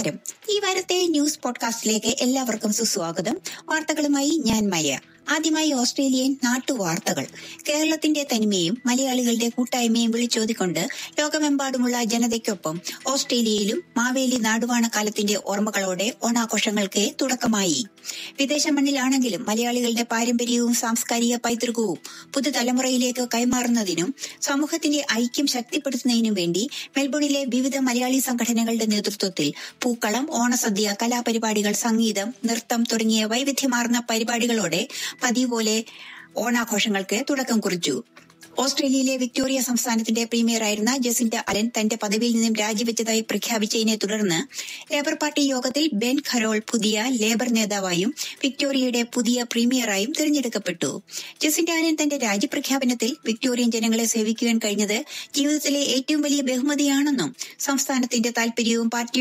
നമസ്കാരം ഈ വാരത്തെ ന്യൂസ് പോഡ്കാസ്റ്റിലേക്ക് എല്ലാവർക്കും സുസ്വാഗതം വാർത്തകളുമായി ഞാൻ മയ ആദ്യമായി ഓസ്ട്രേലിയൻ നാട്ടുവാർത്തകൾ കേരളത്തിന്റെ തനിമയും മലയാളികളുടെ കൂട്ടായ്മയും വിളിച്ചോതിക്കൊണ്ട് ലോകമെമ്പാടുമുള്ള ജനതയ്ക്കൊപ്പം ഓസ്ട്രേലിയയിലും മാവേലി നാടുവാണ കാലത്തിന്റെ ഓർമ്മകളോടെ ഓണാഘോഷങ്ങൾക്ക് തുടക്കമായി വിദേശ മണ്ണിലാണെങ്കിലും മലയാളികളുടെ പാരമ്പര്യവും സാംസ്കാരിക പൈതൃകവും പുതുതലമുറയിലേക്ക് കൈമാറുന്നതിനും സമൂഹത്തിന്റെ ഐക്യം ശക്തിപ്പെടുത്തുന്നതിനും വേണ്ടി മെൽബണിലെ വിവിധ മലയാളി സംഘടനകളുടെ നേതൃത്വത്തിൽ പൂക്കളം ഓണസദ്യ കലാപരിപാടികൾ സംഗീതം നൃത്തം തുടങ്ങിയ വൈവിധ്യമാർന്ന പരിപാടികളോടെ പതിവ് പോലെ ഓണാഘോഷങ്ങൾക്ക് തുടക്കം കുറിച്ചു ഓസ്ട്രേലിയയിലെ വിക്ടോറിയ സംസ്ഥാനത്തിന്റെ പ്രീമിയറായിരുന്ന ജസിന്റ അലൻ തന്റെ പദവിയിൽ നിന്നും രാജിവെച്ചതായി പ്രഖ്യാപിച്ചതിനെ തുടർന്ന് ലേബർ പാർട്ടി യോഗത്തിൽ ബെൻ ഖരോൾ പുതിയ ലേബർ നേതാവായും വിക്ടോറിയയുടെ പുതിയ പ്രീമിയറായും തിരഞ്ഞെടുക്കപ്പെട്ടു ജസിന്റ അലൻ തന്റെ രാജിപ്രഖ്യാപനത്തിൽ വിക്ടോറിയൻ ജനങ്ങളെ സേവിക്കുവാൻ കഴിഞ്ഞത് ജീവിതത്തിലെ ഏറ്റവും വലിയ ബഹുമതിയാണെന്നും സംസ്ഥാനത്തിന്റെ താൽപര്യവും പാർട്ടി